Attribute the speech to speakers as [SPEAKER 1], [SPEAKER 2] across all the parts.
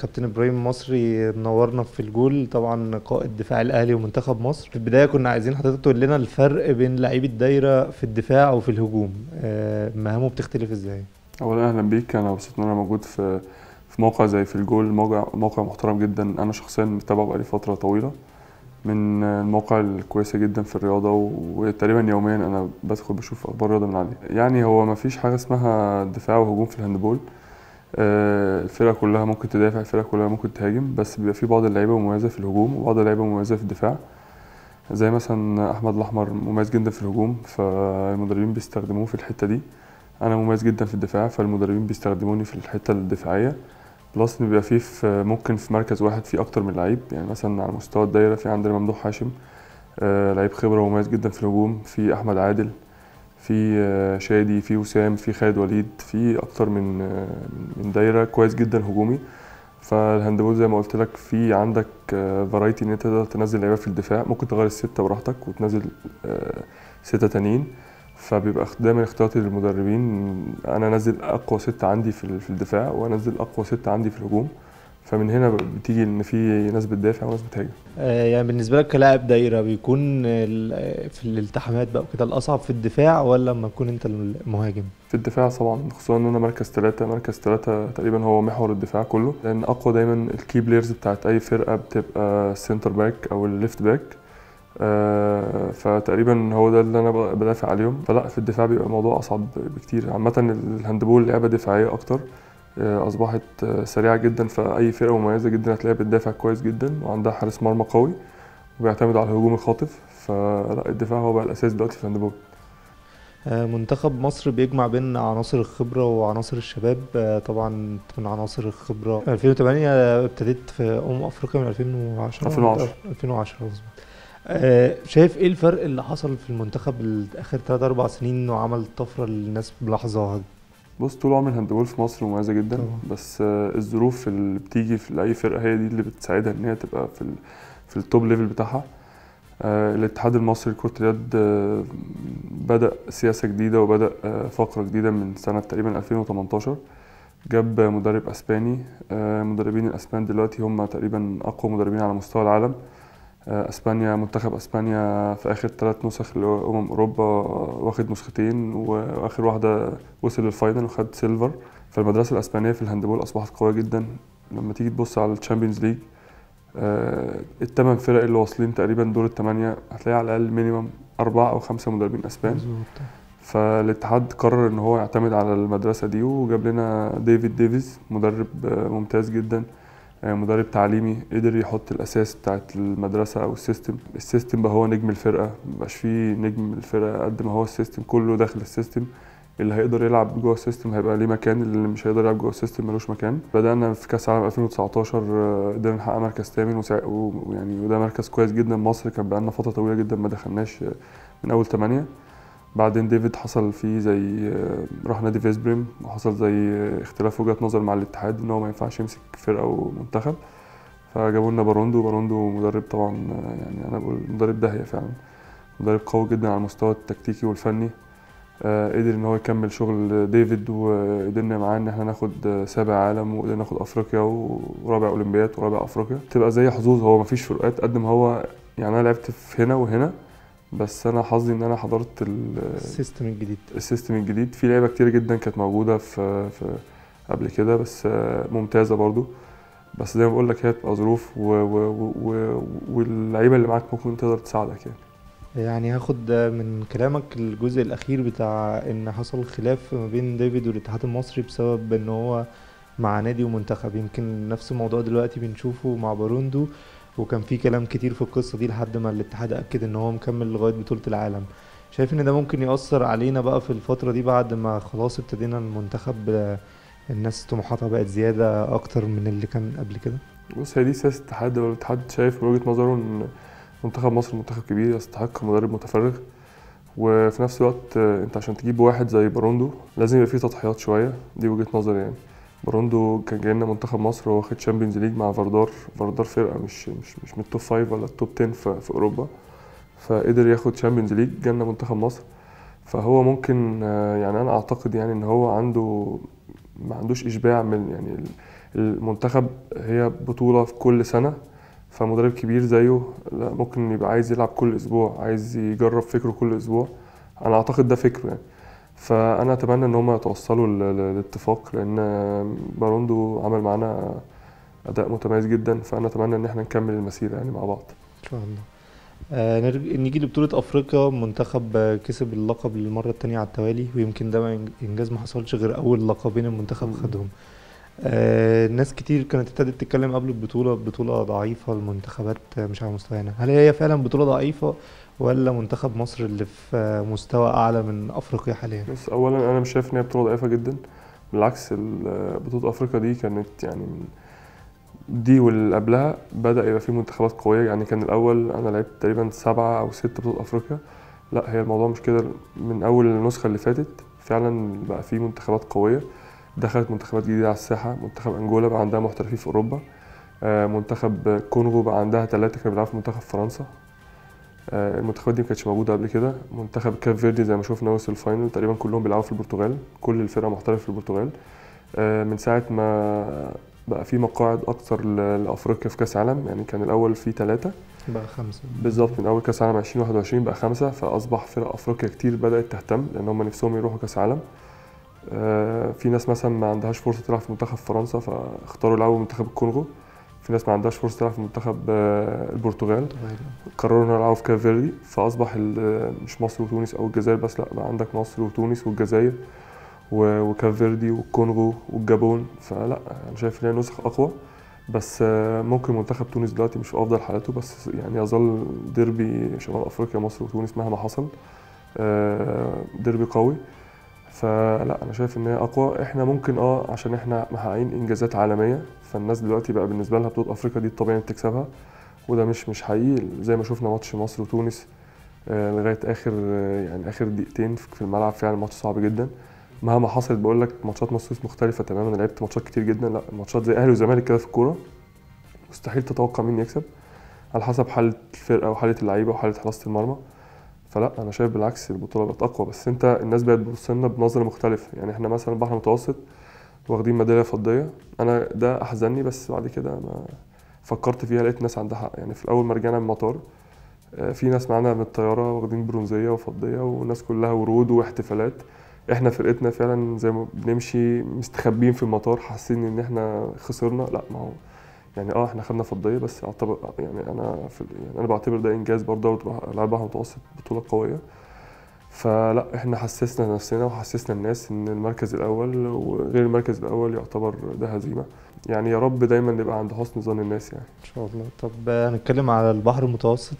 [SPEAKER 1] كابتن ابراهيم مصري منورنا في الجول طبعا قائد دفاع الاهلي ومنتخب مصر في البدايه كنا عايزين حضرتك تقول لنا الفرق بين لعيب الدايره في الدفاع وفي الهجوم آه، مهامه بتختلف ازاي
[SPEAKER 2] اولا اهلا بيك انا مبسوط ان انا موجود في في موقع زي في الجول موقع موقع محترم جدا انا شخصيا متابعه بقالي فتره طويله من المواقع الكويسه جدا في الرياضه وتقريبا يوميا انا بدخل بشوف اخبار الرياضه من عليه يعني هو ما فيش حاجه اسمها دفاع وهجوم في الهاندبول آه، الفرقه كلها ممكن تدافع الفرقه كلها ممكن تهاجم بس بيبقى في بعض اللعيبه مميزه في الهجوم وبعض اللعيبه مميزه في الدفاع زي مثلا احمد الاحمر مميز جدا في الهجوم فالمدربين بيستخدموه في الحته دي انا مميز جدا في الدفاع فالمدربين بيستخدموني في الحته الدفاعيه بلس ان بيبقى فيه في ممكن في مركز واحد في اكتر من لعيب يعني مثلا على مستوى الدايره في عندنا ممدوح هاشم آه لعيب خبره ومميز جدا في الهجوم في احمد عادل في آه شادي في وسام في خالد وليد في اكتر من آه من دايره كويس جدا هجومي فالهاندبول زي ما قلت لك في عندك فرايتي ان انت تقدر تنزل لعيبه في الدفاع ممكن تغير السته براحتك وتنزل آه سته تانيين فبيبقى دايما اختياراتي للمدربين انا انزل اقوى ستة عندي في في الدفاع وانزل اقوى ستة عندي في الهجوم فمن هنا بتيجي ان في ناس بتدافع وناس بتهاجم
[SPEAKER 1] آه، يعني بالنسبه لك كلاعب دايره بيكون ال- في الالتحامات بقى وكده الاصعب في الدفاع ولا لما تكون انت المهاجم
[SPEAKER 2] في الدفاع طبعا خصوصا ان انا مركز ثلاثة مركز ثلاثة تقريبا هو محور الدفاع كله لان اقوى دايما الكي بلايرز بتاعت اي فرقه بتبقى السنتر باك او الليفت باك آه، فتقريبا هو ده اللي انا بدافع عليهم فلا في الدفاع بيبقى الموضوع اصعب بكتير عامه الهاندبول لعبه دفاعيه اكتر آه، اصبحت آه، سريعه جدا فاي فرقه مميزه جدا هتلاقيها بتدافع كويس جدا وعندها حارس مرمى قوي وبيعتمد على الهجوم الخاطف فلا الدفاع هو بقى الاساس دلوقتي في الهاندبول
[SPEAKER 1] آه، منتخب مصر بيجمع بين عناصر الخبرة وعناصر الشباب آه، طبعا من عناصر الخبرة 2008 ابتديت في أمم أفريقيا من 2010
[SPEAKER 2] 2010.
[SPEAKER 1] 2010 مظبوط آه، شايف ايه الفرق اللي حصل في المنتخب اخر 3 4 سنين وعمل الطفرة اللي الناس ملاحظاها
[SPEAKER 2] بص طول عمر الهاندبول في مصر مميزه جدا
[SPEAKER 1] طبعا.
[SPEAKER 2] بس آه، الظروف اللي بتيجي في اي فرقه هي دي اللي بتساعدها ان هي تبقى في ال في التوب ليفل بتاعها آه، الاتحاد المصري لكرة اليد آه، بدأ سياسة جديدة وبدأ آه، فقرة جديدة من سنة تقريبا 2018 جاب مدرب أسباني آه، مدربين الأسبان دلوقتي هم تقريبا أقوى مدربين على مستوى العالم آه، اسبانيا منتخب اسبانيا في اخر ثلاث نسخ لامم اوروبا آه، واخد نسختين واخر واحده وصل للفاينل وخد سيلفر فالمدرسه الاسبانيه في الهاندبول اصبحت قويه جدا لما تيجي تبص على الشامبيونز ليج آه، الثمان فرق اللي واصلين تقريبا دور الثمانيه هتلاقي على الاقل مينيمم اربعه او خمسه مدربين اسبان
[SPEAKER 1] مظبوط
[SPEAKER 2] فالاتحاد قرر ان هو يعتمد على المدرسه دي وجاب لنا ديفيد ديفيز مدرب آه، ممتاز جدا آه، مدرب تعليمي قدر يحط الاساس بتاعت المدرسه او السيستم السيستم بقى هو نجم الفرقه مبقاش فيه نجم الفرقه قد ما هو السيستم كله داخل السيستم اللي هيقدر يلعب جوه السيستم هيبقى ليه مكان اللي مش هيقدر يلعب جوه السيستم ملوش مكان بدأنا في كأس العالم 2019 آه، قدرنا نحقق مركز تامن وسع- و- ويعني وده مركز كويس جدا مصر كان بقالنا فترة طويلة جدا ما دخلناش آه، من أول ثمانية بعدين ديفيد حصل فيه زي آه، راح نادي فيسبريم وحصل زي آه، اختلاف وجهات نظر مع الاتحاد ان هو ما ينفعش يمسك فرقة ومنتخب فجابوا لنا باروندو باروندو مدرب طبعا آه، يعني انا بقول مدرب داهية فعلا مدرب قوي جدا على المستوى التكتيكي والفني آه، قدر ان هو يكمل شغل ديفيد وقدرنا معاه ان احنا ناخد آه، سابع عالم وقدرنا ناخد افريقيا ورابع اولمبياد ورابع افريقيا تبقى زي حظوظ هو مفيش فروقات قد ما هو يعني انا لعبت في هنا وهنا بس انا حظي ان انا حضرت ال-
[SPEAKER 1] السيستم الجديد
[SPEAKER 2] السيستم الجديد في لعيبه كتير جدا كانت موجوده في, في قبل كده بس آه، ممتازه برضو بس زي ما بقول لك هي بتبقى ظروف و- و- و- واللعيبه اللي معاك ممكن تقدر تساعدك يعني
[SPEAKER 1] يعني هاخد من كلامك الجزء الأخير بتاع إن حصل خلاف ما بين ديفيد والاتحاد المصري بسبب إن هو مع نادي ومنتخب يمكن نفس الموضوع دلوقتي بنشوفه مع باروندو وكان في كلام كتير في القصة دي لحد ما الاتحاد أكد إن هو مكمل لغاية بطولة العالم شايف إن ده ممكن يأثر علينا بقى في الفترة دي بعد ما خلاص ابتدينا المنتخب آه، الناس طموحاتها بقت زيادة أكتر من اللي كان قبل كده
[SPEAKER 2] بص هي دي سياسه الاتحاد هو الاتحاد شايف من وجهه نظره ان منتخب مصر منتخب كبير يستحق مدرب متفرغ وفي نفس الوقت آه، انت عشان تجيب واحد زي باروندو لازم يبقى فيه تضحيات شويه دي وجهه نظري يعني باروندو كان جاي لنا منتخب مصر وهو واخد شامبيونز ليج مع فاردار فاردار فرقه مش مش مش من التوب فايف ولا التوب 10 في, في اوروبا فقدر ياخد شامبيونز ليج جالنا منتخب مصر فهو ممكن آه، يعني انا اعتقد يعني ان هو عنده ما عندوش اشباع من يعني ال- المنتخب هي بطولة في كل سنة فمدرب كبير زيه لا ممكن يبقى عايز يلعب كل اسبوع عايز يجرب فكره كل اسبوع انا اعتقد ده فكره يعني فانا اتمنى ان هم يتوصلوا ل- ل- لاتفاق لان باروندو عمل معانا اداء متميز جدا فانا اتمنى ان احنا نكمل المسيره يعني مع بعض
[SPEAKER 1] ان شاء الله آه نرج... نيجي لبطولة أفريقيا منتخب آه، كسب اللقب للمرة التانية على التوالي ويمكن ده ما إنج- إنجاز ما حصلش غير أول لقبين المنتخب
[SPEAKER 2] مم.
[SPEAKER 1] خدهم آه ناس كتير كانت ابتدت تتكلم قبل البطولة بطولة ضعيفة المنتخبات آه، مش على مستوانا هل هي فعلا بطولة ضعيفة ولا منتخب مصر اللي في آه، مستوى أعلى من أفريقيا حاليا؟
[SPEAKER 2] بس اولا انا مش شايف ان هي بطوله ضعيفه جدا بالعكس ال- بطوله افريقيا دي كانت يعني من دي واللي قبلها بدا يبقى في منتخبات قويه يعني كان الاول انا لعبت تقريبا سبعه او ست بطولات افريقيا لا هي الموضوع مش كده من اول النسخه اللي فاتت فعلا بقى في منتخبات قويه دخلت منتخبات جديده على الساحه منتخب انجولا بقى عندها محترفين في اوروبا آه، منتخب كونغو بقى عندها ثلاثه كانوا بيلعبوا في منتخب فرنسا آه، المنتخبات دي ما كانتش موجوده قبل كده منتخب كاب فيردي زي ما شفنا وصل الفاينل تقريبا كلهم بيلعبوا في البرتغال كل الفرقه محترفه في البرتغال آه، من ساعه ما بقى في مقاعد اكتر ل- لافريقيا في كاس عالم يعني كان الاول في ثلاثه
[SPEAKER 1] بقى خمسة
[SPEAKER 2] بالظبط من اول كاس عالم 2021 بقى خمسه فاصبح فرق افريقيا كتير بدات تهتم لان هم نفسهم يروحوا كاس عالم آه، في ناس مثلا ما عندهاش فرصه تلعب في منتخب فرنسا فاختاروا يلعبوا منتخب الكونغو في ناس ما عندهاش فرصه تلعب في منتخب آه، البرتغال قرروا انهم يلعبوا في كاب فيردي فاصبح ال- مش مصر وتونس او الجزائر بس لا بقى عندك مصر وتونس والجزائر و- وكاب فيردي والكونغو والجابون فلا انا شايف ان هي نسخ اقوى بس آه، ممكن منتخب تونس دلوقتي مش في افضل حالاته بس يعني يظل ديربي شمال افريقيا مصر وتونس مهما حصل آه، ديربي قوي فلا انا شايف ان هي اقوى احنا ممكن اه عشان احنا محققين انجازات عالميه فالناس دلوقتي بقى بالنسبه لها بطوله افريقيا دي الطبيعي انك تكسبها وده مش مش حقيقي زي ما شفنا ماتش مصر وتونس آه، لغايه اخر آه، يعني اخر دقيقتين في الملعب فعلا ماتش صعب جدا مهما حصلت بقول لك ماتشات مصر وتونس مختلفه تماما انا لعبت ماتشات كتير جدا لا ماتشات زي اهلي وزمالك كده في الكوره مستحيل تتوقع مين يكسب على حسب حاله الفرقه وحاله اللعيبه وحاله حراسه المرمى فلا انا شايف بالعكس البطوله بقت اقوى بس انت الناس بقت تبص لنا بنظره مختلفه يعني احنا مثلا البحر المتوسط واخدين ميداليه فضيه انا ده احزني بس بعد كده ما فكرت فيها لقيت ناس عندها حق يعني في الاول ما رجعنا من المطار آه، في ناس معانا من الطياره واخدين برونزيه وفضيه والناس كلها ورود واحتفالات احنا فرقتنا فعلا زي ما بنمشي مستخبين في المطار حاسين ان احنا خسرنا لا ما هو يعني اه احنا خدنا فضيه بس اعتبر يعني انا في يعني انا بعتبر ده انجاز برضه العاب بحر متوسط بطوله قويه فلا احنا حسسنا نفسنا وحسسنا الناس ان المركز الاول وغير المركز الاول يعتبر ده هزيمه يعني يا رب دايما نبقى عند حسن ظن الناس يعني
[SPEAKER 1] ان شاء الله طب آه، هنتكلم على البحر المتوسط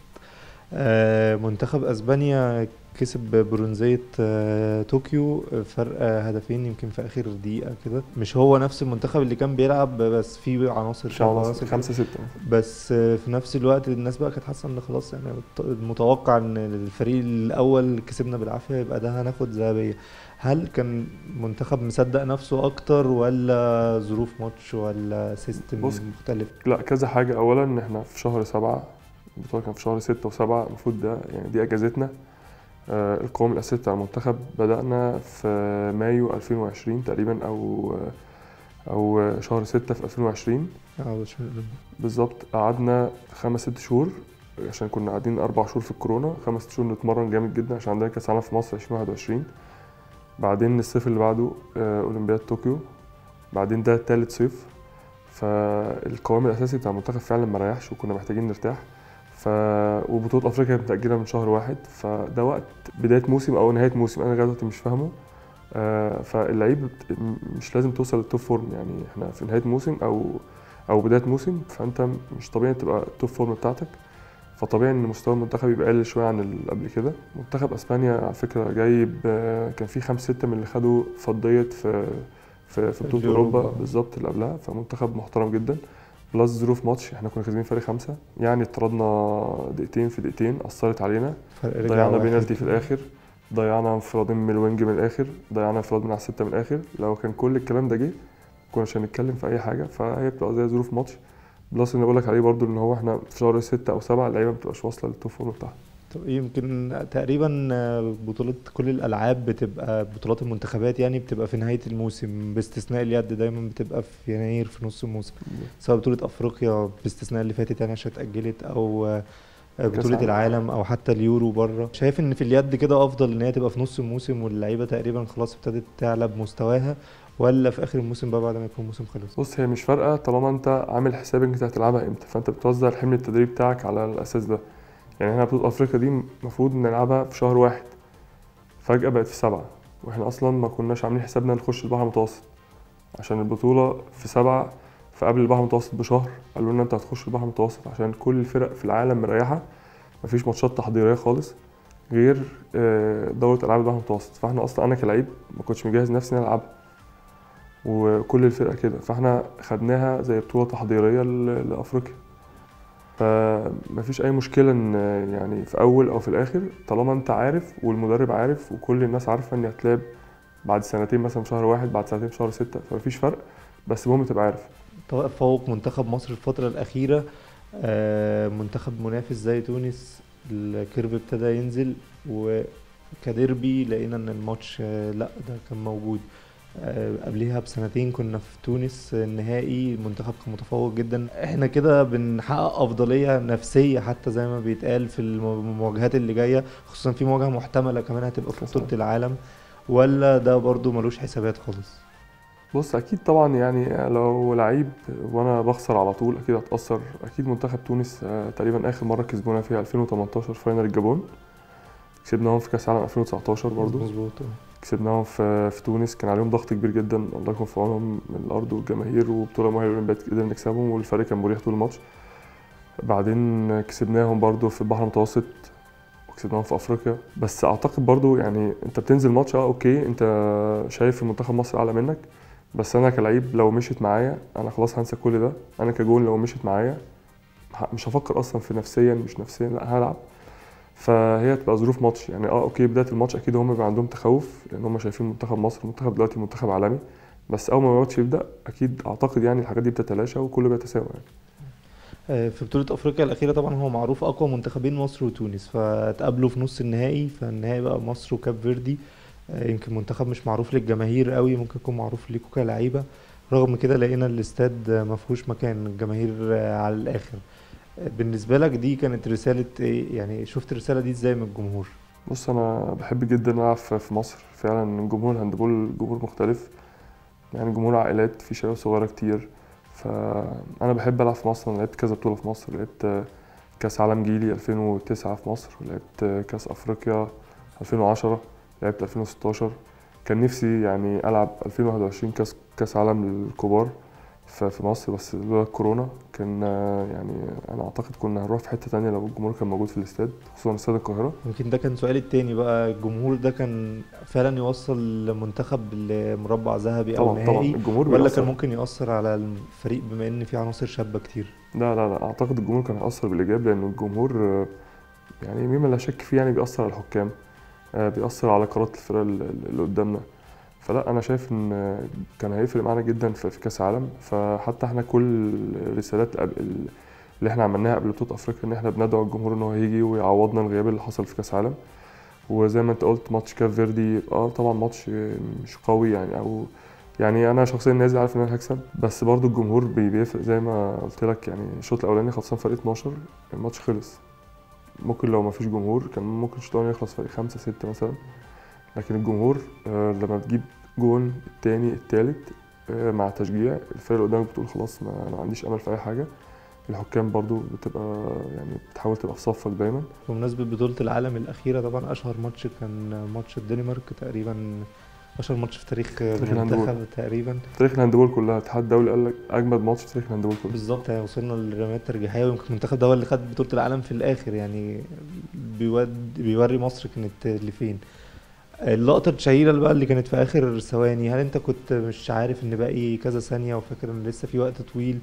[SPEAKER 1] آه، منتخب اسبانيا كسب برونزية آه، طوكيو فرق آه، هدفين يمكن في اخر دقيقة كده مش هو نفس المنتخب اللي كان بيلعب بس في عناصر
[SPEAKER 2] ان شاء الله
[SPEAKER 1] عناصر
[SPEAKER 2] خمسة ستة
[SPEAKER 1] بس آه، في نفس الوقت الناس بقى كانت حاسة ان خلاص يعني المتوقع ان الفريق الاول كسبنا بالعافية يبقى ده هناخد ذهبية هل كان منتخب مصدق نفسه اكتر ولا ظروف ماتش ولا سيستم
[SPEAKER 2] بص،
[SPEAKER 1] مختلف
[SPEAKER 2] لا كذا حاجة أولا إن إحنا في شهر سبعة البطولة كان في شهر ستة وسبعة المفروض ده يعني دي أجازتنا آه القوام الأساسي بتاع المنتخب بدأنا في مايو 2020 تقريبا أو أو شهر ستة في 2020
[SPEAKER 1] اه مش
[SPEAKER 2] بالظبط قعدنا خمس ست شهور عشان كنا قاعدين أربع شهور في الكورونا خمس ست شهور نتمرن جامد جدا عشان عندنا كأس عالم في مصر 2021 بعدين الصيف اللي بعده آه، أولمبياد طوكيو بعدين ده تالت صيف فالقوام الأساسي بتاع المنتخب فعلا ما ريحش وكنا محتاجين نرتاح ف وبطولة أفريقيا متأجلة من شهر واحد فده وقت بداية موسم أو نهاية موسم أنا لغاية دلوقتي مش فاهمه آه، فاللعيب بت- مش لازم توصل للتوب فورم يعني احنا في نهاية موسم أو أو بداية موسم فأنت مش طبيعي تبقى التوب فورم بتاعتك فطبيعي ان مستوى المنتخب يبقى اقل شويه عن اللي قبل كده منتخب اسبانيا على فكره جايب آه، كان في خمس ستة من اللي خدوا فضيه في في, في بطوله
[SPEAKER 1] أوروبا.
[SPEAKER 2] اوروبا بالظبط اللي قبلها فمنتخب محترم جدا بلس ظروف ماتش احنا كنا كاسبين فرق خمسه يعني اتطردنا دقيقتين في دقيقتين اثرت علينا
[SPEAKER 1] فرق رجع
[SPEAKER 2] ضيعنا
[SPEAKER 1] واحد.
[SPEAKER 2] بينالتي في الاخر ضيعنا انفرادين من الوينج من الاخر ضيعنا انفراد من على السته من الاخر لو كان كل الكلام ده جه كناش هنتكلم في اي حاجه فهي بتبقى زي ظروف ماتش بلس اللي بقول لك عليه برضو ان هو احنا في شهر ستة او سبعة اللعيبه ما بتبقاش واصله للتوب فورم بتاعها
[SPEAKER 1] طب يمكن تقريبا آه، بطولة كل الألعاب بتبقى بطولات المنتخبات يعني بتبقى في نهاية الموسم باستثناء اليد دايما بتبقى في يناير في نص الموسم سواء بطولة أفريقيا باستثناء اللي فاتت يعني عشان اتأجلت أو آه، بطولة
[SPEAKER 2] العالم.
[SPEAKER 1] العالم أو حتى اليورو بره شايف إن في اليد كده أفضل إن هي تبقى في نص الموسم واللعيبة تقريبا خلاص ابتدت تعلى بمستواها ولا في آخر الموسم بقى بعد ما يكون الموسم خلص
[SPEAKER 2] بص هي مش فارقه طالما انت عامل حساب انك هتلعبها امتى فانت بتوزع الحمل التدريبي بتاعك على الاساس ده يعني احنا بطوله افريقيا دي المفروض نلعبها في شهر واحد فجاه بقت في سبعة واحنا اصلا ما كناش عاملين حسابنا نخش البحر المتوسط عشان البطوله في سبعة فقبل البحر المتوسط بشهر قالوا لنا انت هتخش البحر المتوسط عشان كل الفرق في العالم مريحه مفيش ماتشات تحضيريه خالص غير آه، دوره العاب البحر المتوسط فاحنا اصلا انا كلعيب ما كنتش مجهز نفسي اني العبها وكل الفرقه كده فاحنا خدناها زي بطوله تحضيريه ل- لافريقيا فمفيش اي مشكله ان يعني في اول او في الاخر طالما انت عارف والمدرب عارف وكل الناس عارفه ان هتلعب بعد سنتين مثلا في شهر واحد بعد سنتين في شهر ستة فمفيش فرق بس المهم تبقى عارف
[SPEAKER 1] تفوق منتخب مصر الفترة الأخيرة آه، منتخب منافس زي تونس الكيرف ابتدى ينزل وكديربي لقينا ان الماتش آه، لا ده كان موجود آه، قبليها بسنتين كنا في تونس النهائي المنتخب كان متفوق جدا احنا كده بنحقق افضليه نفسيه حتى زي ما بيتقال في المواجهات اللي جايه خصوصا في مواجهه محتمله كمان هتبقى في
[SPEAKER 2] كأس
[SPEAKER 1] بطوله العالم ولا ده برضو ملوش حسابات خالص
[SPEAKER 2] بص اكيد طبعا يعني لو لعيب وانا بخسر على طول اكيد هتاثر اكيد منتخب تونس آه، تقريبا اخر مره كسبونا فيها 2018 فاينل الجابون كسبناهم في كاس العالم 2019 برضو
[SPEAKER 1] مظبوط
[SPEAKER 2] كسبناهم في في تونس كان عليهم ضغط كبير جدا الله يكون في عونهم من الارض والجماهير وبطوله مؤهله للاولمبياد قدرنا نكسبهم والفريق كان مريح طول الماتش بعدين كسبناهم برضو في البحر المتوسط وكسبناهم في افريقيا بس اعتقد برضو يعني انت بتنزل ماتش اه اوكي انت شايف منتخب مصر اعلى منك بس انا كلعيب لو مشيت معايا انا خلاص هنسى كل ده انا كجون لو مشيت معايا ه- مش هفكر اصلا في نفسيا مش نفسيا لا هلعب فهي تبقى ظروف ماتش يعني اه اوكي بدايه الماتش اكيد هم بيبقى عندهم تخوف لان هم شايفين منتخب مصر منتخب دلوقتي منتخب عالمي بس اول ما الماتش يبدا اكيد اعتقد يعني الحاجات دي بتتلاشى وكله بيتساوى يعني
[SPEAKER 1] آه، في بطولة أفريقيا الأخيرة طبعا هو معروف أقوى منتخبين مصر وتونس فتقابلوا في نص النهائي فالنهائي بقى مصر وكاب فيردي آه، يمكن منتخب مش معروف للجماهير قوي ممكن يكون معروف ليكوا كلعيبة رغم كده لقينا الاستاد آه، مفهوش مكان الجماهير آه، على الآخر آه، بالنسبة لك دي كانت رسالة إيه يعني شفت الرسالة دي إزاي من الجمهور؟
[SPEAKER 2] بص انا بحب جدا العب في في مصر فعلا جمهور الهاندبول جمهور مختلف يعني جمهور عائلات في شباب صغيره كتير فانا بحب العب في مصر انا لعبت كذا بطوله في مصر لعبت كاس عالم جيلي 2009 في مصر ولعبت كاس افريقيا 2010 لعبت 2016 كان نفسي يعني العب 2021 كاس كاس عالم للكبار ف- في مصر بس لولا الكورونا كان يعني انا اعتقد كنا هنروح في حته تانية لو الجمهور كان موجود في الاستاد خصوصا استاد القاهره
[SPEAKER 1] يمكن ده كان سؤالي التاني بقى الجمهور ده كان فعلا يوصل منتخب لمربع ذهبي أو
[SPEAKER 2] طبعا طبعا
[SPEAKER 1] نهائي
[SPEAKER 2] الجمهور
[SPEAKER 1] ولا
[SPEAKER 2] بيأثر.
[SPEAKER 1] كان ممكن يأثر على الفريق بما إن في عناصر شابة كتير؟
[SPEAKER 2] لا لا لا اعتقد الجمهور كان هيأثر بالايجاب لان الجمهور آه، يعني مما لا شك فيه يعني بيأثر على الحكام آه، بيأثر على قرارات الفرق ال- ال- اللي قدامنا فلا انا شايف ان آه، كان هيفرق معانا جدا في في كاس عالم فحتى احنا كل الرسالات قبل- ال- اللي احنا عملناها قبل بطوله افريقيا ان احنا بندعو الجمهور ان هو يجي ويعوضنا الغياب اللي حصل في كاس عالم وزي ما انت قلت ماتش كاف فيردي اه طبعا ماتش آه، مش قوي يعني او يعني انا شخصيا نازل عارف ان انا هكسب بس برضو الجمهور بي- بيفرق زي ما قلت لك يعني الشوط الاولاني خلصان فرق 12 الماتش خلص ممكن لو ما فيش جمهور كان ممكن الشوط الاولاني يخلص فرق 5 6 مثلا لكن الجمهور آه، لما بتجيب جون التاني التالت آه، مع تشجيع الفرق اللي قدامك بتقول خلاص ما انا ما عنديش امل في اي حاجه الحكام برضو بتبقى يعني بتحاول تبقى في صفك دايما
[SPEAKER 1] بمناسبة بطولة العالم الأخيرة طبعا أشهر ماتش كان ماتش الدنمارك تقريبا أشهر ماتش في تاريخ
[SPEAKER 2] تاريخ
[SPEAKER 1] المنتخب
[SPEAKER 2] الهاندبول.
[SPEAKER 1] تقريبا
[SPEAKER 2] تاريخ الهاندبول كلها الاتحاد الدولي قال لك اجمد ماتش في تاريخ الهاندبول كله
[SPEAKER 1] بالظبط يعني وصلنا للرميات الترجيحية ويمكن المنتخب ده هو اللي خد بطولة العالم في الآخر يعني بيود بيوري مصر كانت لفين اللقطة الشهيرة اللي بقى اللي كانت في آخر ثواني هل أنت كنت مش عارف إن باقي كذا ثانية وفاكر إن لسه في وقت طويل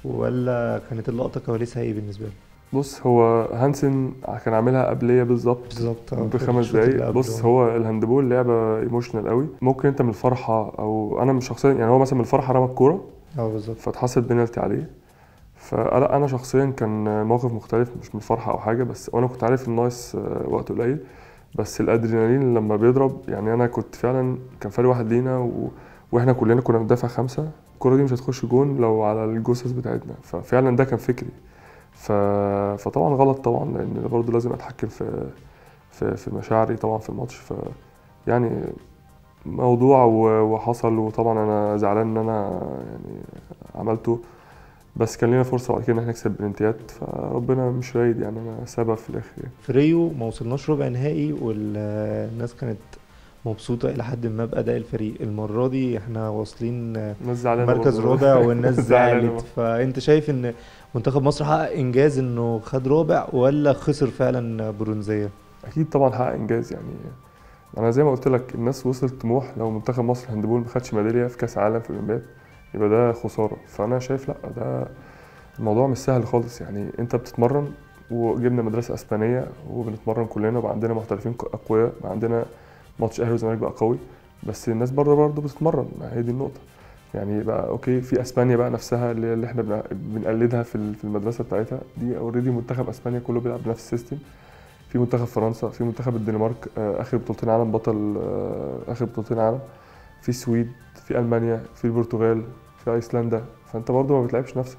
[SPEAKER 1] ولا كانت اللقطة كواليسها إيه بالنسبة لك؟
[SPEAKER 2] بص هو هانسن كان عاملها قبليه بالظبط
[SPEAKER 1] بالظبط آه، في
[SPEAKER 2] بخمس
[SPEAKER 1] الشوط اللي
[SPEAKER 2] دقايق
[SPEAKER 1] قبله.
[SPEAKER 2] بص هو الهاندبول لعبه ايموشنال قوي ممكن انت من الفرحه او انا مش شخصيا يعني هو مثلا من الفرحه رمى الكوره
[SPEAKER 1] اه بالظبط
[SPEAKER 2] فاتحسب بنالتي عليه فلا انا شخصيا كان موقف مختلف مش من فرحه او حاجه بس وانا كنت عارف ان ناقص آه، وقت قليل بس الادرينالين لما بيضرب يعني انا كنت فعلا كان فرق واحد لينا و... واحنا كلنا كنا بندافع خمسه الكره دي مش هتخش جون لو على الجثث بتاعتنا ففعلا ده كان فكري ف... فطبعا غلط طبعا لان برضه لازم اتحكم في في في مشاعري طبعا في الماتش ف يعني موضوع و- وحصل وطبعا انا زعلان ان انا يعني عملته بس كان لنا فرصه بعد كده ان احنا نكسب بلنتيات فربنا مش رايد يعني انا سبب في الاخر يعني.
[SPEAKER 1] في ريو ما وصلناش ربع نهائي والناس كانت مبسوطة إلى حد ما بأداء الفريق المرة دي احنا واصلين
[SPEAKER 2] الناس زعلانه
[SPEAKER 1] مركز
[SPEAKER 2] برضه.
[SPEAKER 1] رابع والناس
[SPEAKER 2] زعلانة
[SPEAKER 1] زعلت
[SPEAKER 2] برضه.
[SPEAKER 1] فأنت شايف إن منتخب مصر حقق إنجاز إنه خد رابع ولا خسر فعلا برونزية؟
[SPEAKER 2] اكيد طبعا حقق انجاز يعني انا زي ما قلت لك الناس وصلت طموح لو منتخب مصر هاندبول ما خدش ميداليه في كاس عالم في الاولمبياد يبقى ده خساره فانا شايف لا ده الموضوع مش سهل خالص يعني انت بتتمرن وجبنا مدرسه اسبانيه وبنتمرن كلنا وبقى عندنا محترفين ك- اقوياء بقى عندنا ماتش اهلي والزمالك بقى قوي بس الناس بره برضه بتتمرن ما هي دي النقطه يعني بقى اوكي في اسبانيا بقى نفسها اللي اللي احنا بن- بنقلدها في ال- في المدرسه بتاعتها دي اوريدي منتخب اسبانيا كله بيلعب بنفس السيستم في منتخب فرنسا في منتخب الدنمارك آه، اخر بطولتين عالم بطل آه، اخر بطولتين عالم في السويد في المانيا في البرتغال في ايسلندا فانت برضه ما بتلعبش نفسك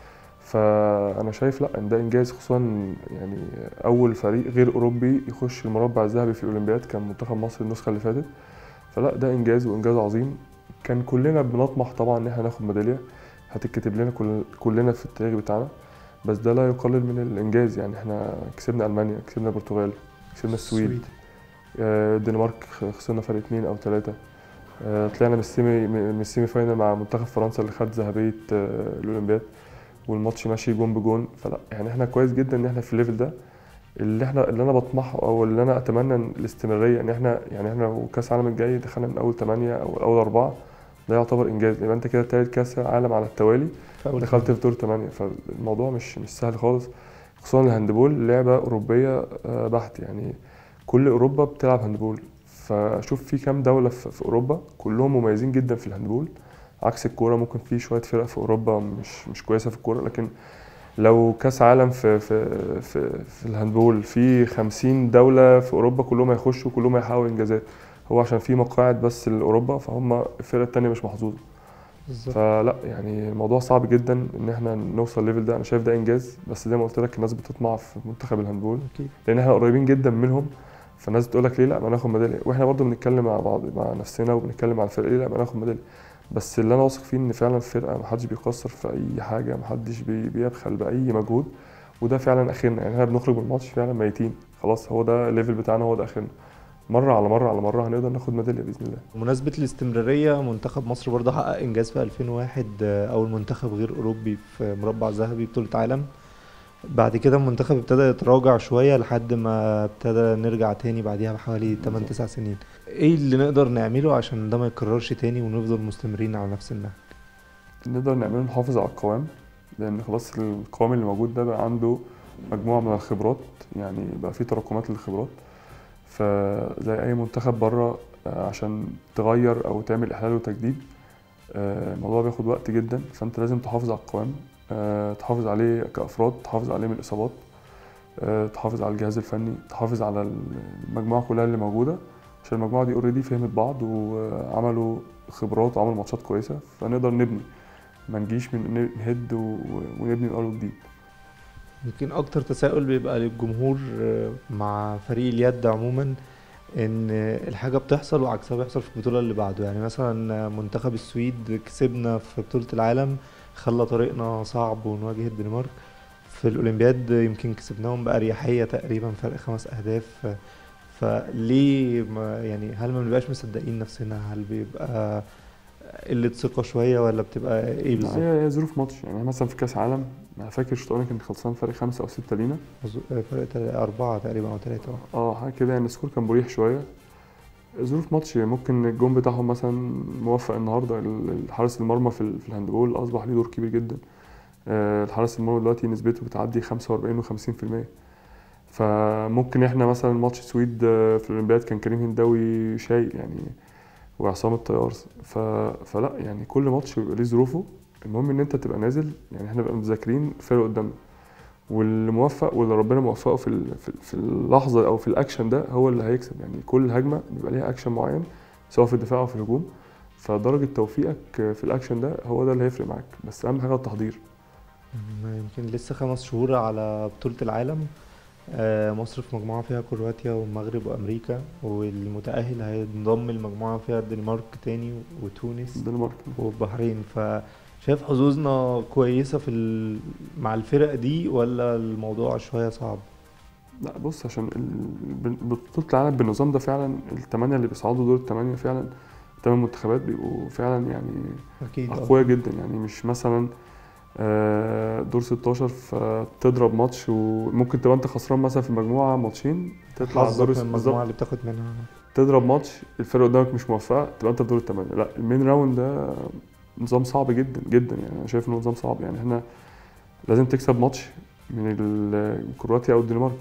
[SPEAKER 2] فانا شايف لا ان ده انجاز خصوصا يعني اول فريق غير اوروبي يخش المربع الذهبي في الاولمبياد كان منتخب مصر النسخه اللي فاتت فلا ده انجاز وانجاز عظيم كان كلنا بنطمح طبعا ان احنا ناخد ميداليه هتتكتب لنا كل كلنا في التاريخ بتاعنا بس ده لا يقلل من الانجاز يعني احنا كسبنا المانيا كسبنا البرتغال كسبنا السويد آه، الدنمارك خسرنا فرق اتنين او تلاتة آه، طلعنا من السيمي من السيمي فاينل مع منتخب فرنسا اللي خد ذهبية آه، الأولمبياد والماتش ماشي جون بجون فلا يعني احنا كويس جدا ان احنا في الليفل ده اللي احنا اللي انا بطمحه او اللي انا اتمنى الاستمراريه ان احنا يعني احنا لو كاس العالم الجاي دخلنا من اول ثمانيه او اول اربعه ده يعتبر انجاز يبقى انت كده تالت كاس عالم على التوالي
[SPEAKER 1] في أول
[SPEAKER 2] دخلت في دور ثمانيه فالموضوع مش مش سهل خالص خصوصا الهاندبول لعبه اوروبيه آه، بحت يعني كل اوروبا بتلعب هاندبول فشوف في كام دوله في في اوروبا كلهم مميزين جدا في الهاندبول عكس الكوره ممكن في شويه فرق في اوروبا مش مش كويسه في الكوره لكن لو كاس عالم في في في, في الهاندبول في 50 دوله في اوروبا كلهم هيخشوا كلهم هيحققوا انجازات هو عشان في مقاعد بس لاوروبا فهم الفرق التانيه مش محظوظه
[SPEAKER 1] بالظبط
[SPEAKER 2] فلا يعني الموضوع صعب جدا ان احنا نوصل الليفل ده انا شايف ده انجاز بس زي ما قلت لك الناس بتطمع في منتخب الهاندبول
[SPEAKER 1] أكيد
[SPEAKER 2] لان احنا قريبين جدا منهم فالناس بتقول لك ليه لا ما ناخد ميداليه واحنا برضو بنتكلم مع بعض مع نفسنا وبنتكلم مع الفرق ليه لا ما ناخد ميداليه بس اللي انا واثق فيه ان فعلا الفرقه ما حدش بيقصر في اي حاجه ما حدش بي- بيبخل باي مجهود وده فعلا اخرنا يعني احنا بنخرج من الماتش فعلا ميتين خلاص هو ده الليفل بتاعنا هو ده اخرنا مره على مره على مره هنقدر ناخد ميداليه باذن الله
[SPEAKER 1] بمناسبة الاستمرارية منتخب مصر برضه حقق إنجاز في 2001 آه، أول منتخب غير أوروبي في مربع ذهبي بطولة عالم بعد كده المنتخب ابتدى يتراجع شوية لحد ما ابتدى نرجع تاني بعديها بحوالي 8 9 سنين ايه اللي نقدر نعمله عشان ده ما يتكررش تاني ونفضل مستمرين على نفس النهج
[SPEAKER 2] نقدر نعمله نحافظ على القوام لان خلاص القوام اللي موجود ده بقى عنده مجموعه من الخبرات يعني بقى في تراكمات للخبرات فزي اي منتخب بره آه، عشان تغير او تعمل احلال وتجديد آه، الموضوع بياخد وقت جدا فانت لازم تحافظ على القوام آه، تحافظ عليه كافراد تحافظ عليه من الاصابات آه، تحافظ على الجهاز الفني تحافظ على المجموعه كلها اللي موجوده عشان المجموعه دي اوريدي فهمت بعض وعملوا خبرات وعملوا ماتشات كويسه فنقدر نبني ما نجيش من نهد و- ونبني من اول وجديد
[SPEAKER 1] يمكن اكتر تساؤل بيبقى للجمهور آه، مع فريق اليد عموما ان الحاجه بتحصل وعكسها بيحصل في البطوله اللي بعده يعني مثلا منتخب السويد كسبنا في بطوله العالم خلى طريقنا صعب ونواجه الدنمارك في الاولمبياد يمكن كسبناهم باريحيه تقريبا فرق خمس اهداف فليه ما يعني هل ما بنبقاش مصدقين نفسنا هل بيبقى قله ثقه شويه ولا بتبقى ايه بالظبط
[SPEAKER 2] هي هي ظروف ماتش يعني مثلا في كاس عالم انا فاكر شوطاني كان خلصان فرق خمسة او ستة لينا
[SPEAKER 1] أظن- فرق تل- أربعة تقريبا أو ثلاثة
[SPEAKER 2] اه حاجه كده يعني السكور كان مريح شويه ظروف ماتش ممكن الجون بتاعهم مثلا موفق النهارده ال- الحارس المرمى في ال- في الهاندبول اصبح ليه دور كبير جدا آه، الحارس المرمى دلوقتي نسبته بتعدي 45 و50% فممكن احنا مثلا ماتش السويد آه، في الاولمبياد كان كريم هنداوي شايل يعني وعصام الطيار ف... فلا يعني كل ماتش بيبقى ليه ظروفه المهم ان انت تبقى نازل يعني احنا نبقى مذاكرين الفرق قدامنا واللي موفق واللي ربنا موفقه في ال- في- في اللحظه او في الاكشن ده هو اللي هيكسب يعني كل هجمه بيبقى ليها اكشن معين سواء في الدفاع او في الهجوم فدرجه توفيقك في الاكشن ده هو ده اللي هيفرق معاك بس اهم حاجه التحضير
[SPEAKER 1] م- يمكن لسه خمس شهور على بطولة العالم آه، مصر في مجموعة فيها كرواتيا والمغرب وأمريكا والمتأهل هينضم المجموعة فيها الدنمارك تاني وتونس
[SPEAKER 2] الدنمارك
[SPEAKER 1] والبحرين فشايف حظوظنا كويسة في ال... مع الفرق دي ولا الموضوع شوية صعب؟
[SPEAKER 2] لا بص عشان ال- بطولة العالم بالنظام ده فعلا الثمانية اللي بيصعدوا دول الثمانية فعلا الثمان منتخبات بيبقوا فعلا يعني
[SPEAKER 1] أكيد آه.
[SPEAKER 2] أقوياء جدا يعني مش مثلا آه، دور 16 فتضرب ماتش وممكن تبقى انت خسران مثلا في المجموعة ماتشين تطلع
[SPEAKER 1] حظك
[SPEAKER 2] دور
[SPEAKER 1] من
[SPEAKER 2] بالظبط
[SPEAKER 1] المجموعة اللي بتاخد منها
[SPEAKER 2] تضرب ماتش الفرق قدامك مش موفقة تبقى انت في دور الثمانية لا المين راوند ده نظام صعب جدا جدا يعني انا شايف انه نظام صعب يعني احنا لازم تكسب ماتش من ال- كرواتيا او الدنمارك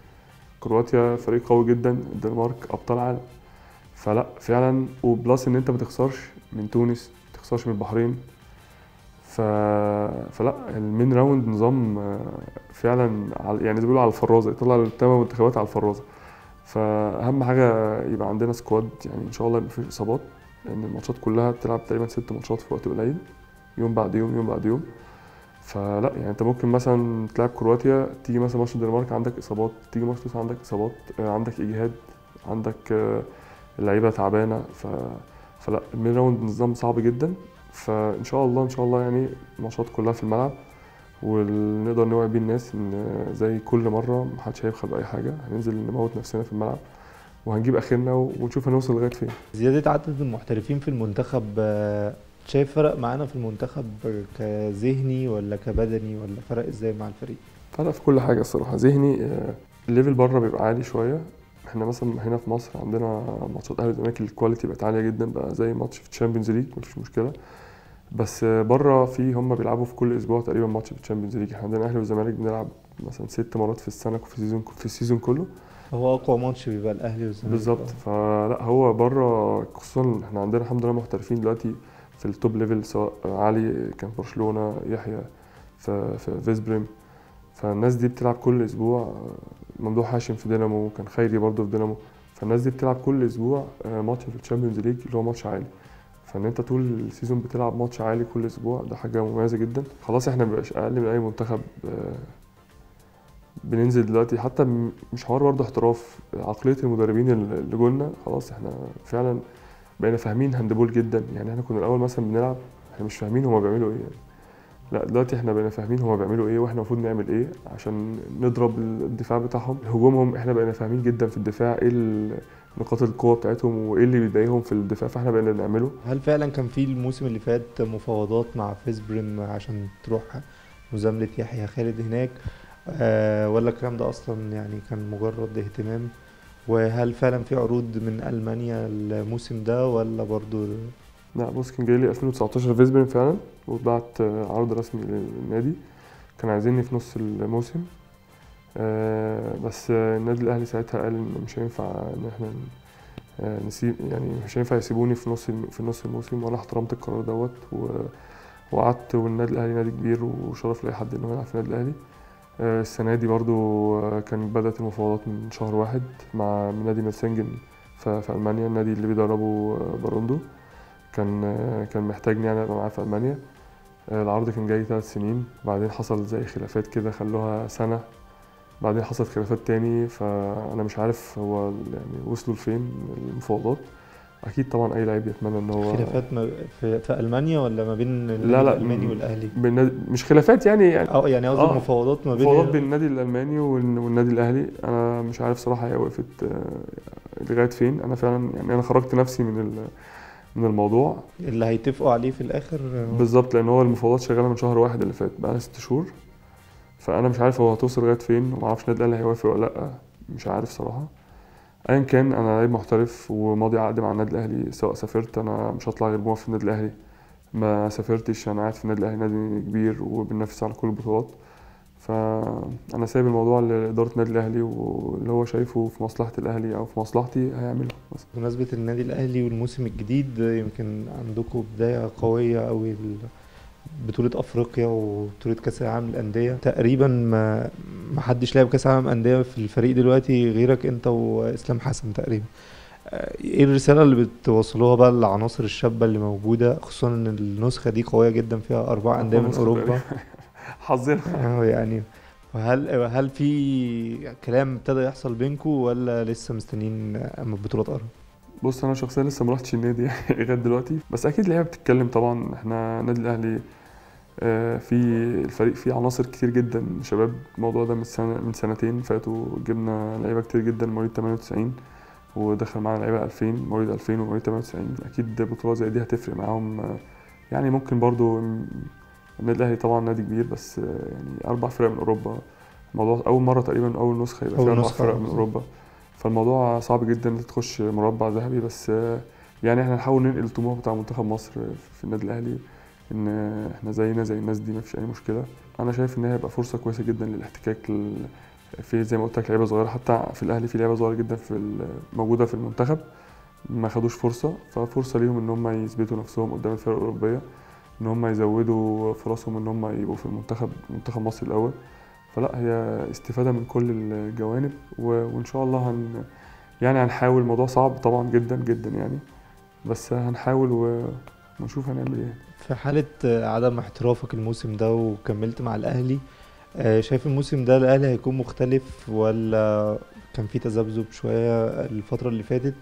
[SPEAKER 2] كرواتيا فريق قوي جدا الدنمارك ابطال عالم فلا فعلا وبلس ان انت ما تخسرش من تونس ما تخسرش من البحرين ف... فلا المين راوند نظام آه، فعلا على- يعني زي ما بيقولوا على الفرازه يطلع الثمان منتخبات على الفرازه فاهم حاجه يبقى عندنا سكواد يعني ان شاء الله يبقى مفيش اصابات لان الماتشات كلها بتلعب تقريبا ست ماتشات في وقت قليل يوم بعد يوم يوم بعد يوم فلا يعني انت ممكن مثلا تلعب كرواتيا تيجي مثلا ماتش الدنمارك عندك اصابات تيجي ماتش تونس عندك اصابات آه، عندك اجهاد عندك آه، اللعيبه تعبانه ف فلا المين راوند نظام صعب جدا فان شاء الله ان شاء الله يعني الماتشات كلها في الملعب ونقدر نوعي بيه الناس ان زي كل مره محدش هيبخل باي حاجه هننزل نموت نفسنا في الملعب وهنجيب اخرنا ونشوف هنوصل لغايه فين
[SPEAKER 1] زيادة عدد المحترفين في المنتخب آه، شايف فرق معانا في المنتخب كذهني ولا كبدني ولا فرق ازاي مع الفريق؟
[SPEAKER 2] فرق في كل حاجه الصراحه ذهني آه، الليفل بره بيبقى عالي شويه احنا مثلا هنا في مصر عندنا ماتشات اهلي والزمالك الكواليتي بقت عاليه جدا بقى زي ماتش في الشامبيونز ليج مفيش مشكله بس آه، بره في هم بيلعبوا في كل اسبوع تقريبا ماتش في الشامبيونز ليج احنا عندنا اهلي والزمالك بنلعب مثلا ست مرات في السنه في السيزون في السيزون كله
[SPEAKER 1] هو اقوى ماتش بيبقى الاهلي والزمالك
[SPEAKER 2] بالظبط فلا هو بره خصوصا احنا عندنا الحمد لله محترفين دلوقتي في التوب ليفل سواء علي كان في برشلونه يحيى في في فيسبريم فالناس دي بتلعب كل اسبوع ممدوح هاشم في دينامو كان خيري برضه في دينامو فالناس دي بتلعب كل اسبوع آه، ماتش في الشامبيونز ليج اللي هو ماتش عالي فان انت طول السيزون بتلعب ماتش عالي كل اسبوع ده حاجه مميزه جدا خلاص احنا مبقاش اقل من اي منتخب آه، بننزل دلوقتي حتى م- مش حوار برضه احتراف عقليه المدربين اللي اللي جولنا خلاص احنا فعلا بقينا فاهمين هاندبول جدا يعني احنا كنا الاول مثلا بنلعب احنا مش فاهمين هما بيعملوا ايه يعني لا دلوقتي احنا بقينا فاهمين هما بيعملوا ايه واحنا المفروض نعمل ايه عشان نضرب الدفاع بتاعهم هجومهم احنا بقينا فاهمين جدا في الدفاع ايه ال- نقاط القوه بتاعتهم وايه اللي بيضايقهم في الدفاع فاحنا بقينا نعمله
[SPEAKER 1] هل فعلا كان في الموسم اللي فات مفاوضات مع فيسبريم عشان تروح مزاملة يحيى خالد هناك آه ولا الكلام ده اصلا يعني كان مجرد اهتمام وهل فعلا في عروض من المانيا الموسم ده ولا برضو
[SPEAKER 2] لا بص كان جاي لي 2019 فيسبرين فعلا واتبعت آه، عرض رسمي للنادي كان عايزيني في نص الموسم آه، بس آه، النادي الاهلي ساعتها قال ان مش هينفع ان احنا ن- آه، نسيب يعني مش هينفع يسيبوني في نص الم- في نص الموسم وانا احترمت القرار دوت و- وقعدت والنادي الاهلي نادي كبير وشرف لاي حد انه يلعب في النادي الاهلي آه، السنه دي برضو آه، كانت بدات المفاوضات من شهر واحد مع من نادي ميرسنجن في في المانيا النادي اللي بيدربه آه، باروندو كان آه، كان محتاجني يعني ابقى معاه في المانيا آه، العرض كان جاي ثلاث سنين بعدين حصل زي خلافات كده خلوها سنة بعدين حصلت خلافات تاني فأنا مش عارف هو ال- يعني وصلوا لفين المفاوضات أكيد طبعا أي لعيب يتمنى إن هو
[SPEAKER 1] خلافات ما في, في المانيا ولا ما بين النادي
[SPEAKER 2] لا لا
[SPEAKER 1] الالماني
[SPEAKER 2] م-
[SPEAKER 1] والاهلي
[SPEAKER 2] بالنادي مش خلافات يعني يعني
[SPEAKER 1] اه يعني قصدي
[SPEAKER 2] آه،
[SPEAKER 1] مفاوضات ما بين
[SPEAKER 2] مفاوضات بين النادي الألماني والن- والنادي الأهلي أنا مش عارف صراحة هي وقفت آه، لغاية فين أنا فعلا يعني أنا خرجت نفسي من ال- من الموضوع
[SPEAKER 1] اللي هيتفقوا عليه في الاخر آه،
[SPEAKER 2] بالظبط لان هو المفاوضات شغاله من شهر واحد اللي فات بقى ست شهور فانا مش عارف هو هتوصل لغايه فين وما اعرفش النادي الاهلي هيوافق ولا لا مش عارف صراحه ايا كان انا لعيب محترف وماضي عقد مع النادي الاهلي سواء سافرت انا مش هطلع غير موافق في النادي الاهلي ما سافرتش انا قاعد في النادي الاهلي نادي كبير وبننافس على كل البطولات فانا سايب الموضوع لاداره النادي الاهلي واللي هو شايفه في مصلحه الاهلي او في مصلحتي هيعمله بس
[SPEAKER 1] بمناسبة النادي الأهلي والموسم الجديد يمكن عندكم بداية قوية أوي ال- بطولة افريقيا وبطولة كاس العالم للأندية تقريبا ما ما حدش لعب كاس العالم أندية في الفريق دلوقتي غيرك انت واسلام حسن تقريبا آه، ايه الرسالة اللي بتوصلوها بقى للعناصر الشابة اللي موجودة خصوصا ان النسخة دي قوية جدا فيها أربع أندية من
[SPEAKER 2] نسخة
[SPEAKER 1] أوروبا
[SPEAKER 2] تقريباً. حظنا
[SPEAKER 1] اه يعني هل هل في كلام ابتدى يحصل بينكم ولا لسه مستنيين اما البطولة تقرب؟
[SPEAKER 2] بص انا شخصيا لسه ما رحتش النادي لغايه دلوقتي بس اكيد اللعيبه بتتكلم طبعا احنا النادي الاهلي آه، في الفريق فيه عناصر كتير جدا شباب الموضوع ده من سنه من سنتين فاتوا جبنا لعيبه كتير جدا مواليد 98 ودخل معانا لعيبه 2000 مواليد 2000 ومواليد 98 اكيد بطولات زي دي هتفرق معاهم آه، يعني ممكن برضو م- النادي الاهلي طبعا نادي كبير بس آه، يعني اربع فرق من اوروبا الموضوع اول مره تقريبا اول نسخه يبقى
[SPEAKER 1] أول
[SPEAKER 2] فيها اربع
[SPEAKER 1] نسخة،
[SPEAKER 2] فرق من
[SPEAKER 1] بالظبط.
[SPEAKER 2] اوروبا فالموضوع صعب جدا انك تخش مربع ذهبي بس آه، يعني احنا نحاول ننقل الطموح بتاع منتخب مصر في النادي الاهلي ان احنا زينا زي الناس دي مفيش اي مشكله انا شايف ان هي هيبقى فرصه كويسه جدا للاحتكاك ال- في زي ما قلت لك لعيبه صغيره حتى في الاهلي في لعيبه صغيره جدا في ال- موجوده في المنتخب ما خدوش فرصه ففرصه ليهم ان هم يثبتوا نفسهم قدام الفرق الاوروبيه ان هم يزودوا فرصهم ان هم يبقوا في المنتخب منتخب مصر الاول فلا هي استفاده من كل الجوانب و- وان شاء الله هن يعني هنحاول الموضوع صعب طبعا جدا جدا يعني بس هنحاول و- ونشوف هنعمل ايه
[SPEAKER 1] في حالة آه، عدم احترافك الموسم ده وكملت مع الأهلي آه، شايف الموسم ده الأهلي هيكون مختلف ولا كان في تذبذب شوية الفترة اللي فاتت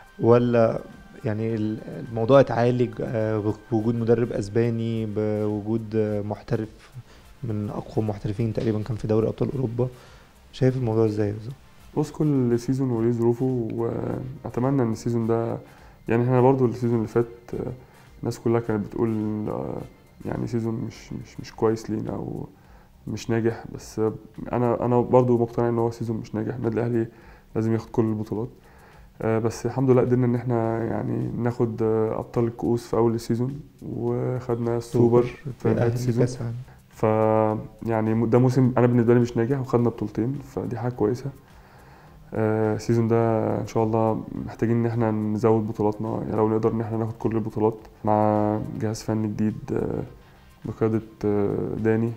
[SPEAKER 1] ولا يعني ال- الموضوع اتعالج آه، بوجود مدرب أسباني بوجود آه، محترف من أقوى محترفين تقريبا كان في دوري أبطال أوروبا شايف الموضوع ازاي بالظبط؟
[SPEAKER 2] بص كل سيزون وليه ظروفه واتمنى ان السيزون ده يعني احنا برضو السيزون اللي فات آه، الناس كلها كانت بتقول آه، يعني سيزون مش مش مش كويس لينا او مش ناجح بس آه، انا انا برضو مقتنع ان هو سيزون مش ناجح النادي الاهلي لازم ياخد كل البطولات آه، بس الحمد لله قدرنا ان احنا يعني ناخد آه، ابطال الكؤوس في اول السيزون وخدنا السوبر في نهايه
[SPEAKER 1] الأهلي
[SPEAKER 2] السيزون
[SPEAKER 1] كأس العالم.
[SPEAKER 2] ف يعني ده موسم انا بالنسبه لي مش ناجح وخدنا بطولتين فدي حاجه كويسه آه، السيزون ده ان شاء الله محتاجين ان احنا نزود بطولاتنا يعني لو نقدر ان احنا ناخد كل البطولات مع جهاز فني جديد آه، بقياده آه، داني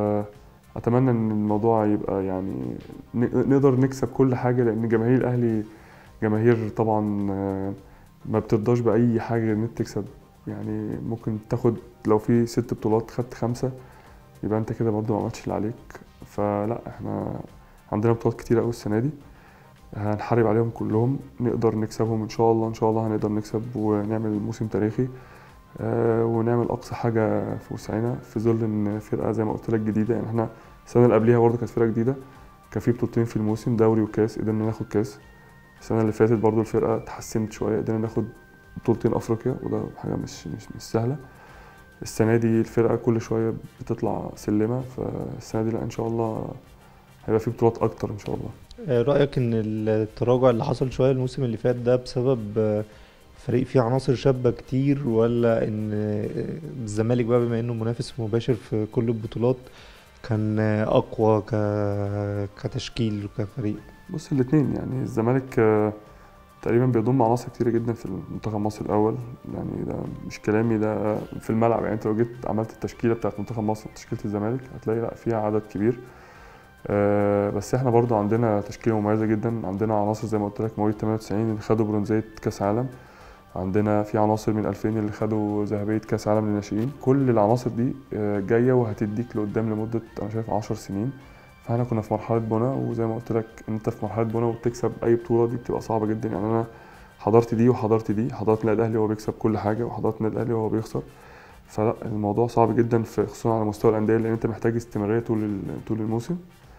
[SPEAKER 2] فاتمنى ان الموضوع يبقى يعني ن- نقدر نكسب كل حاجه لان جماهير الاهلي جماهير طبعا آه، ما بترضاش باي حاجه غير ان انت تكسب يعني ممكن تاخد لو في ست بطولات خدت خمسه يبقى انت كده برضه ما عملتش اللي عليك فلا احنا عندنا بطولات كتير قوي السنه دي هنحارب عليهم كلهم نقدر نكسبهم ان شاء الله ان شاء الله هنقدر نكسب ونعمل موسم تاريخي آه، ونعمل اقصى حاجه في وسعنا في ظل ان فرقه زي ما قلت لك جديده يعني احنا السنه اللي قبليها برضه كانت فرقه جديده كان في بطولتين في الموسم دوري وكاس قدرنا ناخد كاس السنه اللي فاتت برضه الفرقه اتحسنت شويه قدرنا ناخد بطولتين افريقيا وده حاجه مش مش مش سهله السنه دي الفرقه كل شويه بتطلع سلمه فالسنه دي لا ان شاء الله هيبقى في بطولات اكتر ان شاء الله
[SPEAKER 1] آه، رأيك إن التراجع اللي حصل شوية الموسم اللي فات ده بسبب آه، فريق فيه عناصر شابة كتير ولا إن آه، الزمالك بقى بما إنه منافس مباشر في كل البطولات كان آه، أقوى ك... كتشكيل وكفريق
[SPEAKER 2] بص الاثنين يعني الزمالك آه، تقريبا بيضم عناصر كتيرة جدا في المنتخب مصر الأول يعني ده مش كلامي ده في الملعب يعني أنت لو جيت عملت التشكيلة بتاعت منتخب مصر وتشكيلة الزمالك هتلاقي لا فيها عدد كبير آه، بس احنا برضو عندنا تشكيلة مميزة جدا عندنا عناصر زي ما قلت لك مواليد 98 اللي خدوا برونزية كأس عالم عندنا في عناصر من 2000 اللي خدوا ذهبية كأس عالم للناشئين كل العناصر دي آه، جاية وهتديك لقدام لمدة أنا شايف 10 سنين فاحنا كنا في مرحلة بنا وزي ما قلت لك إن انت في مرحلة بنا وبتكسب أي بطولة دي بتبقى صعبة جدا يعني أنا حضرت دي وحضرت دي حضرت النادي الأهلي وهو بيكسب كل حاجة وحضرت النادي الأهلي وهو بيخسر فلا الموضوع صعب جدا في خصوصا على مستوى الأندية لأن أنت محتاج استمرارية طول ال- طول الموسم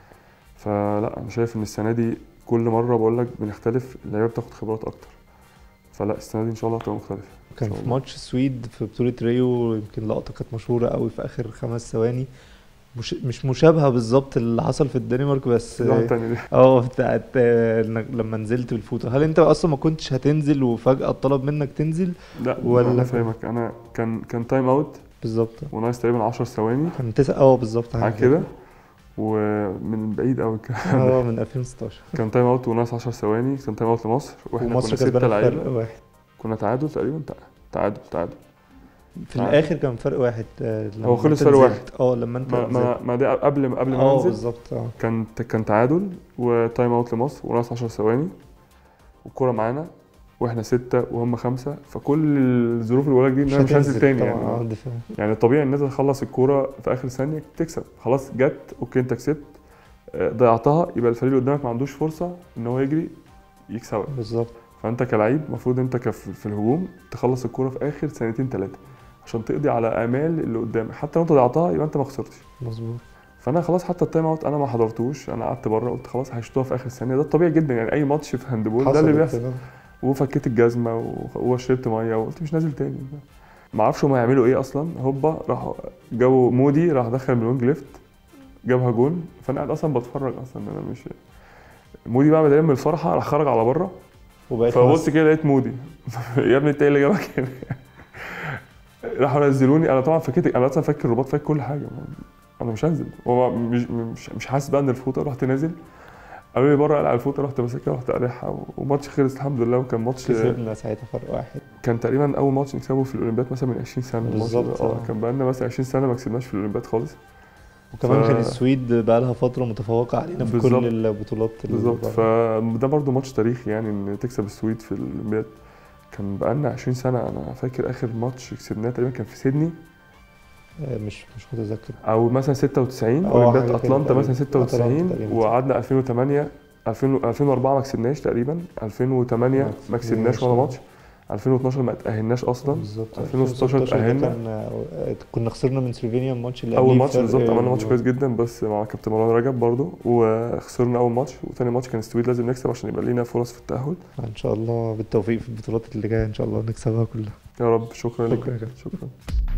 [SPEAKER 2] فلا أنا شايف إن السنة دي كل مرة بقول لك بنختلف اللعيبة بتاخد خبرات أكتر فلا السنة دي إن شاء الله هتبقى مختلفة
[SPEAKER 1] كان
[SPEAKER 2] شاء
[SPEAKER 1] في
[SPEAKER 2] الله.
[SPEAKER 1] ماتش السويد في بطولة ريو يمكن لقطة كانت مشهورة قوي في آخر خمس ثواني مش مش مشابهة بالظبط اللي حصل في الدنمارك بس
[SPEAKER 2] الواحدة التانية دي
[SPEAKER 1] اه بتاعت آه، إنك لما نزلت بالفوطة هل انت اصلا ما كنتش هتنزل وفجأة طلب منك تنزل
[SPEAKER 2] لا
[SPEAKER 1] ولا
[SPEAKER 2] أنا
[SPEAKER 1] كان-
[SPEAKER 2] فاهمك أنا كان كان تايم أوت
[SPEAKER 1] بالظبط
[SPEAKER 2] وناقص تقريبا 10 ثواني
[SPEAKER 1] كان تسعة اه بالظبط
[SPEAKER 2] حاجة كده ومن بعيد قوي الكلام ده
[SPEAKER 1] اه من 2016
[SPEAKER 2] كان تايم اوت وناقص 10 ثواني كان تايم اوت لمصر واحنا
[SPEAKER 1] ومصر
[SPEAKER 2] كنا ستة
[SPEAKER 1] كسبانة
[SPEAKER 2] لعيبه
[SPEAKER 1] فرق واحد
[SPEAKER 2] كنا تعادل تقريبا تع- تعادل تعادل
[SPEAKER 1] في
[SPEAKER 2] عارف.
[SPEAKER 1] الاخر كان فرق واحد آه، لما
[SPEAKER 2] هو خلص
[SPEAKER 1] انت
[SPEAKER 2] فرق
[SPEAKER 1] نزلت. اه لما انت
[SPEAKER 2] ما,
[SPEAKER 1] نزلت.
[SPEAKER 2] ما, ما ده قبل ما قبل ما
[SPEAKER 1] اه
[SPEAKER 2] انزل
[SPEAKER 1] بالظبط اه
[SPEAKER 2] كان كان تعادل وتايم اوت لمصر وناقص 10 ثواني والكوره معانا واحنا ستة وهم خمسة فكل الظروف اللي بقولك دي ان انا مش هنزل تاني
[SPEAKER 1] طبعا
[SPEAKER 2] يعني
[SPEAKER 1] اه دفاع
[SPEAKER 2] يعني الطبيعي ان انت تخلص الكوره في اخر ثانيه تكسب خلاص جت اوكي انت كسبت آه، ضيعتها يبقى الفريق اللي قدامك ما عندوش فرصه ان هو يجري يكسبك
[SPEAKER 1] بالظبط
[SPEAKER 2] فانت كلعيب المفروض انت كف في الهجوم تخلص الكوره في اخر ثانيتين ثلاثه عشان تقضي على امال اللي قدامك حتى لو انت ضيعتها يبقى انت ما خسرتش
[SPEAKER 1] مظبوط
[SPEAKER 2] فانا خلاص حتى التايم اوت انا ما حضرتوش انا قعدت بره قلت خلاص هيشوطوها في اخر ثانيه ده الطبيعي جدا يعني اي ماتش في هاندبول ده اللي
[SPEAKER 1] حصلت
[SPEAKER 2] بيحصل
[SPEAKER 1] كده.
[SPEAKER 2] وفكيت الجزمه و- وشربت ميه وقلت مش نازل تاني ما اعرفش هما هيعملوا ايه اصلا هوبا راحوا جابوا مودي راح دخل من وينج ليفت جابها جول فانا قاعد اصلا بتفرج اصلا انا مش مودي بقى بدأ من الفرحه راح خرج على بره
[SPEAKER 1] وبقيت
[SPEAKER 2] فبص كده لقيت مودي يا ابني انت ايه اللي جابك هنا راحوا نزلوني انا طبعا فكيت انا اصلا فاكر الرباط فاكر كل حاجه انا مش هنزل هو مش مش مش حاسس بقى ان الفوطه رحت نازل قالوا لي بره قلع الفوطه رحت ماسكها رحت قالعها وماتش خلص الحمد لله وكان ماتش
[SPEAKER 1] كسبنا ساعتها فرق واحد
[SPEAKER 2] كان تقريبا اول ماتش نكسبه في الاولمبياد مثلا من 20 سنه الماتش ده.
[SPEAKER 1] بالظبط،
[SPEAKER 2] اه
[SPEAKER 1] اه.
[SPEAKER 2] كان بقالنا مثلا 20 سنه ما كسبناش في الاولمبياد خالص
[SPEAKER 1] وكمان
[SPEAKER 2] ف-
[SPEAKER 1] كان السويد بقى لها فتره متفوقه علينا في
[SPEAKER 2] بالظبط.
[SPEAKER 1] كل البطولات اللي
[SPEAKER 2] بالظبط
[SPEAKER 1] بره.
[SPEAKER 2] فده برضو ماتش تاريخي يعني ان تكسب السويد في الاولمبياد كان بقالنا 20 سنه انا فاكر اخر ماتش كسبناه تقريبا كان في سيدني
[SPEAKER 1] آه، مش مش متذكر
[SPEAKER 2] او مثلا 96
[SPEAKER 1] اه،
[SPEAKER 2] اولمبياد
[SPEAKER 1] حاجة كده
[SPEAKER 2] اتلانتا
[SPEAKER 1] تقريبا.
[SPEAKER 2] مثلا 96
[SPEAKER 1] أتلانتا تقريبا.
[SPEAKER 2] وقعدنا 2008 2000 2004 ما كسبناش تقريبا 2008 ما كسبناش ولا ماتش 2012 ما تاهلناش اصلا
[SPEAKER 1] بالظبط
[SPEAKER 2] 2016
[SPEAKER 1] ده
[SPEAKER 2] تأهلنا.
[SPEAKER 1] كان آه، كنا خسرنا من سلوفينيا الماتش اللي
[SPEAKER 2] اول
[SPEAKER 1] قبليه
[SPEAKER 2] ماتش
[SPEAKER 1] فرق
[SPEAKER 2] بالظبط عملنا
[SPEAKER 1] ال-
[SPEAKER 2] ماتش كويس جدا بس مع كابتن مروان رجب برضو وخسرنا اول ماتش وتاني ماتش كان السويد لازم نكسب عشان يبقى لينا فرص في التاهل
[SPEAKER 1] ان شاء الله بالتوفيق في البطولات اللي جايه ان شاء الله نكسبها كلها
[SPEAKER 2] يا رب شكرا لك
[SPEAKER 1] شكرا يا كابتن.
[SPEAKER 2] شكرا